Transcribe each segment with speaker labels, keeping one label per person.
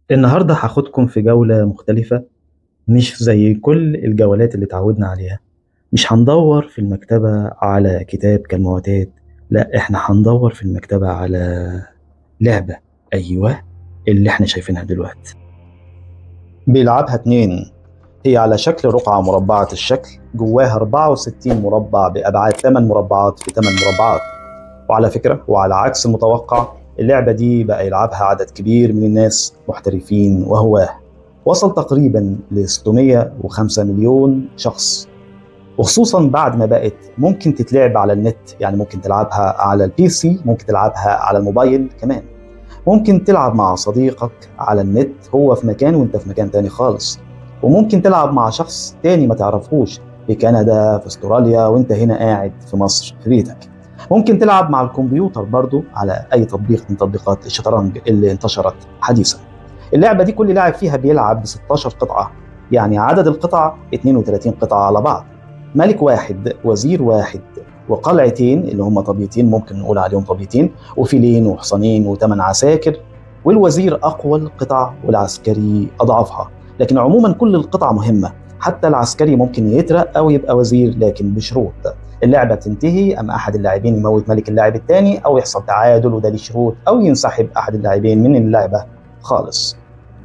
Speaker 1: النهاردة هاخدكم في جولة مختلفة مش زي كل الجولات اللي اتعودنا عليها مش هندور في المكتبة على كتاب كالمعتاد لا احنا هندور في المكتبة على لعبة أيوة اللي احنا شايفينها دلوقتي بيلعبها اتنين هي على شكل رقعة مربعة الشكل جواها 64 مربع بأبعاد 8 مربعات في 8 مربعات وعلى فكرة وعلى عكس المتوقع اللعبة دي بقى يلعبها عدد كبير من الناس محترفين وهواه وصل تقريبا ل 605 مليون شخص وخصوصا بعد ما بقت ممكن تتلعب على النت يعني ممكن تلعبها على البي سي ممكن تلعبها على الموبايل كمان ممكن تلعب مع صديقك على النت هو في مكان وانت في مكان تاني خالص وممكن تلعب مع شخص تاني ما تعرفوش في كندا في استراليا وانت هنا قاعد في مصر في بيتك ممكن تلعب مع الكمبيوتر برضو على اي تطبيق من تطبيقات الشطرنج اللي انتشرت حديثا اللعبه دي كل لاعب فيها بيلعب ب 16 قطعه يعني عدد القطع 32 قطعه على بعض ملك واحد وزير واحد وقلعتين اللي هم طبيتين ممكن نقول عليهم طبيتين وفيلين وحصانين وثمان عساكر والوزير اقوى القطع والعسكري اضعفها لكن عموما كل القطع مهمه حتى العسكري ممكن يترق او يبقى وزير لكن بشروط اللعبه تنتهي اما احد اللاعبين يموت ملك اللاعب الثاني او يحصل تعادل وده ليه شروط او ينسحب احد اللاعبين من اللعبه خالص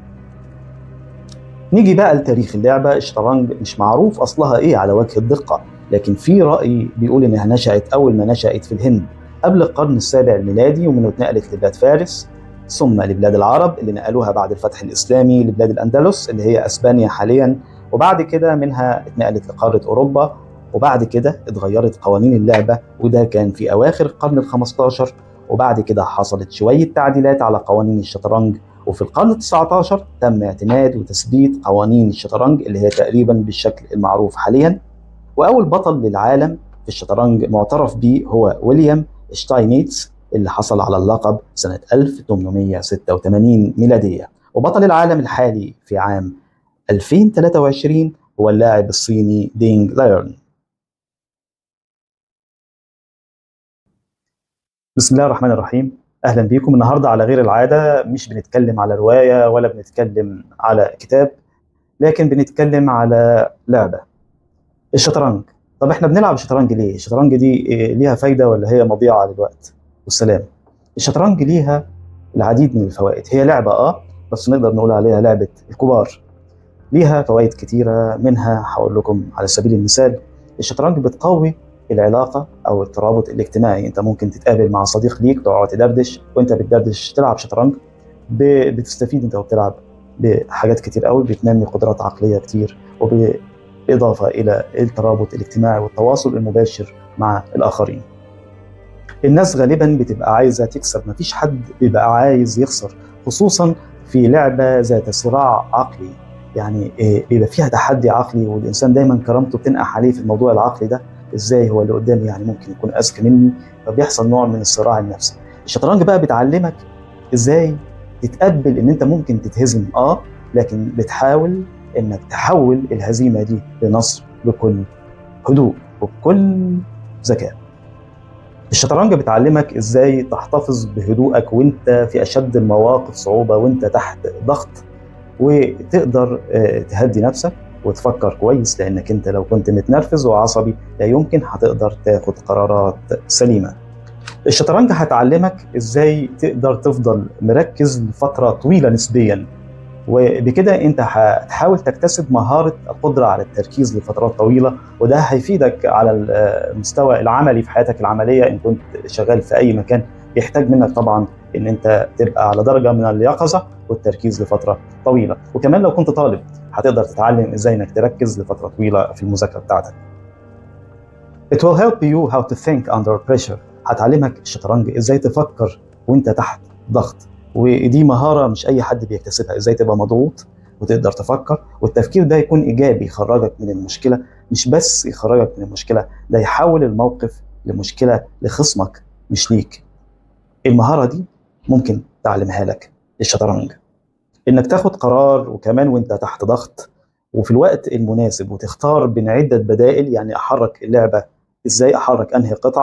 Speaker 1: نيجي بقى لتاريخ اللعبة الشطرنج مش معروف أصلها إيه على وجه الدقة لكن في رأي بيقول إنها نشأت أول ما نشأت في الهند قبل القرن السابع الميلادي ومنه اتنقلت لبلاد فارس ثم لبلاد العرب اللي نقلوها بعد الفتح الإسلامي لبلاد الأندلس اللي هي أسبانيا حاليا وبعد كده منها اتنقلت لقارة أوروبا وبعد كده اتغيرت قوانين اللعبة وده كان في أواخر القرن الخمستاشر وبعد كده حصلت شوية تعديلات على قوانين الشطرنج وفي القرن ال19 تم اعتماد وتثبيت قوانين الشطرنج اللي هي تقريبا بالشكل المعروف حاليا واول بطل للعالم في الشطرنج معترف به هو ويليام شتاينيتس اللي حصل على اللقب سنة 1886 ميلادية وبطل العالم الحالي في عام 2023 هو اللاعب الصيني دينغ لايرن بسم الله الرحمن الرحيم اهلا بيكم النهارده على غير العاده مش بنتكلم على روايه ولا بنتكلم على كتاب لكن بنتكلم على لعبه الشطرنج طب احنا بنلعب الشطرنج ليه الشطرنج دي ليها فايده ولا هي مضيعه للوقت والسلام الشطرنج ليها العديد من الفوائد هي لعبه اه بس نقدر نقول عليها لعبه الكبار ليها فوائد كتيره منها هقول لكم على سبيل المثال الشطرنج بتقوي العلاقه او الترابط الاجتماعي انت ممكن تتقابل مع صديق ليك تقعد تدردش وانت بتدردش تلعب شطرنج بتستفيد انت وبتلعب بحاجات كتير قوي بتنمي قدرات عقليه كتير وبالاضافه الى الترابط الاجتماعي والتواصل المباشر مع الاخرين الناس غالبا بتبقى عايزه تكسب مفيش حد بيبقى عايز يخسر خصوصا في لعبه ذات صراع عقلي يعني بيبقى فيها تحدي عقلي والانسان دايما كرامته بتنقح عليه في الموضوع العقلي ده ازاي هو اللي قدامي يعني ممكن يكون اذكى مني فبيحصل نوع من الصراع النفسي الشطرنج بقى بتعلمك ازاي تتقبل ان انت ممكن تتهزم اه لكن بتحاول انك تحول الهزيمه دي لنصر بكل هدوء وبكل ذكاء الشطرنج بتعلمك ازاي تحتفظ بهدوءك وانت في اشد المواقف صعوبه وانت تحت ضغط وتقدر تهدي نفسك وتفكر كويس لانك انت لو كنت متنرفز وعصبي لا يمكن هتقدر تاخد قرارات سليمه. الشطرنج هتعلمك ازاي تقدر تفضل مركز لفتره طويله نسبيا وبكده انت هتحاول تكتسب مهاره القدره على التركيز لفترات طويله وده هيفيدك على المستوى العملي في حياتك العمليه ان كنت شغال في اي مكان يحتاج منك طبعا ان انت تبقى على درجه من اليقظه والتركيز لفتره طويله وكمان لو كنت طالب هتقدر تتعلم ازاي انك تركز لفتره طويله في المذاكره بتاعتك. It will help you how to think under pressure. هتعلمك الشطرنج ازاي تفكر وانت تحت ضغط ودي مهاره مش اي حد بيكتسبها ازاي تبقى مضغوط وتقدر تفكر والتفكير ده يكون ايجابي يخرجك من المشكله مش بس يخرجك من المشكله ده يحول الموقف لمشكله لخصمك مش ليك. المهاره دي ممكن تعلمها لك الشطرنج. انك تاخد قرار وكمان وانت تحت ضغط وفي الوقت المناسب وتختار بين عده بدائل يعني احرك اللعبه ازاي احرك انهي قطعه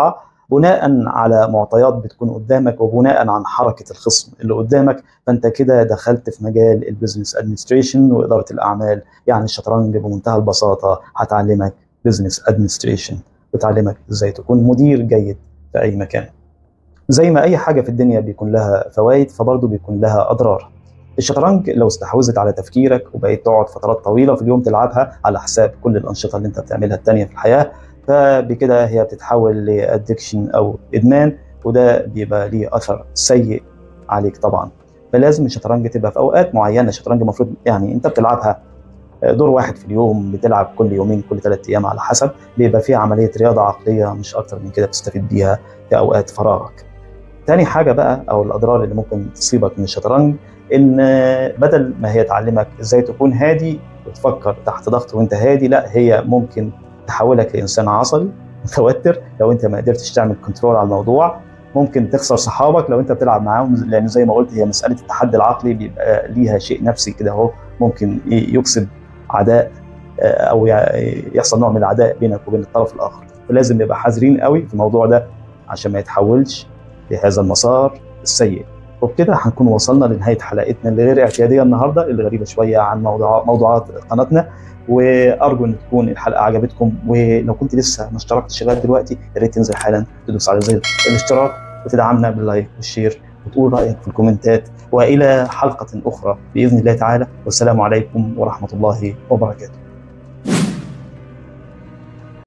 Speaker 1: بناء على معطيات بتكون قدامك وبناء عن حركه الخصم اللي قدامك فانت كده دخلت في مجال البيزنس ادمنستريشن واداره الاعمال يعني الشطرنج بمنتهى البساطه هتعلمك بيزنس ادمنستريشن بتعلمك ازاي تكون مدير جيد في اي مكان زي ما اي حاجه في الدنيا بيكون لها فوائد فبرضه بيكون لها اضرار الشطرنج لو استحوذت على تفكيرك وبقيت تقعد فترات طويله في اليوم تلعبها على حساب كل الانشطه اللي انت بتعملها التانيه في الحياه فبكده هي بتتحول لادكشن او ادمان وده بيبقى ليه اثر سيء عليك طبعا فلازم الشطرنج تبقى في اوقات معينه الشطرنج المفروض يعني انت بتلعبها دور واحد في اليوم بتلعب كل يومين كل ثلاث ايام على حسب بيبقى فيها عمليه رياضه عقليه مش اكتر من كده بتستفيد بيها في اوقات فراغك. تاني حاجه بقى او الاضرار اللي ممكن تصيبك من الشطرنج ان بدل ما هي تعلمك ازاي تكون هادي وتفكر تحت ضغط وانت هادي لا هي ممكن تحولك لانسان عصبي متوتر لو انت ما قدرتش تعمل كنترول على الموضوع ممكن تخسر صحابك لو انت بتلعب معاهم لان زي ما قلت هي مساله التحدي العقلي بيبقى ليها شيء نفسي كده اهو ممكن يكسب عداء او يحصل نوع من العداء بينك وبين الطرف الاخر فلازم نبقى حذرين قوي في الموضوع ده عشان ما يتحولش لهذا المسار السيء وبكده هنكون وصلنا لنهايه حلقتنا اللي غير اعتياديه النهارده اللي غريبه شويه عن موضوع موضوعات قناتنا وارجو ان تكون الحلقه عجبتكم ولو كنت لسه ما اشتركتش لغايه دلوقتي يا ريت تنزل حالا تدوس على زر الاشتراك وتدعمنا باللايك والشير وتقول رايك في الكومنتات والى حلقه اخرى باذن الله تعالى والسلام عليكم ورحمه الله وبركاته